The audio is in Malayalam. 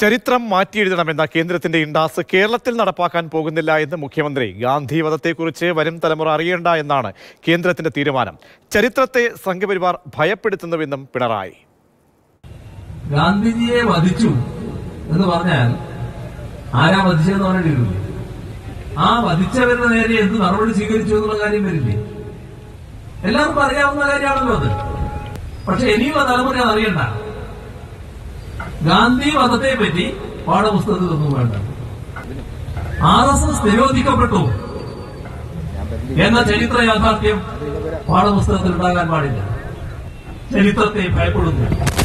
ചരിത്രം മാറ്റിയെഴുതണമെന്ന കേന്ദ്രത്തിന്റെ ഇണ്ടാസ് കേരളത്തിൽ നടപ്പാക്കാൻ പോകുന്നില്ല എന്ന് മുഖ്യമന്ത്രി ഗാന്ധി വധത്തെക്കുറിച്ച് വരും തലമുറ അറിയേണ്ട എന്നാണ് കേന്ദ്രത്തിന്റെ തീരുമാനം ചരിത്രത്തെ സംഘപരിവാർ ഭയപ്പെടുത്തുന്നുവെന്നും പിണറായി ഗാന്ധിജിയെ വധിച്ചു എന്ന് പറഞ്ഞാൽ ആരാ വധിച്ചതെന്ന് പറയേണ്ടിയിരുന്നില്ലേ ആ വധിച്ചവരുടെ നേരെ എന്ത് നടപടി സ്വീകരിച്ചു എന്നുള്ള കാര്യം വരില്ലേ എല്ലാവർക്കും അറിയാവുന്ന കാര്യമാണല്ലോ അത് പക്ഷെ ഇനിയുള്ള തലമുറ അത് അറിയണ്ട ഗാന്ധി വധത്തെ പറ്റി പാഠപുസ്തകത്തിലൊന്നും വേണ്ട ആർ എസ് എസ് നിരോധിക്കപ്പെട്ടു എന്ന ചരിത്ര യാഥാർത്ഥ്യം പാഠപുസ്തകത്തിൽ ഉണ്ടാകാൻ പാടില്ല ചരിത്രത്തെ ഭയപ്പെടുന്നു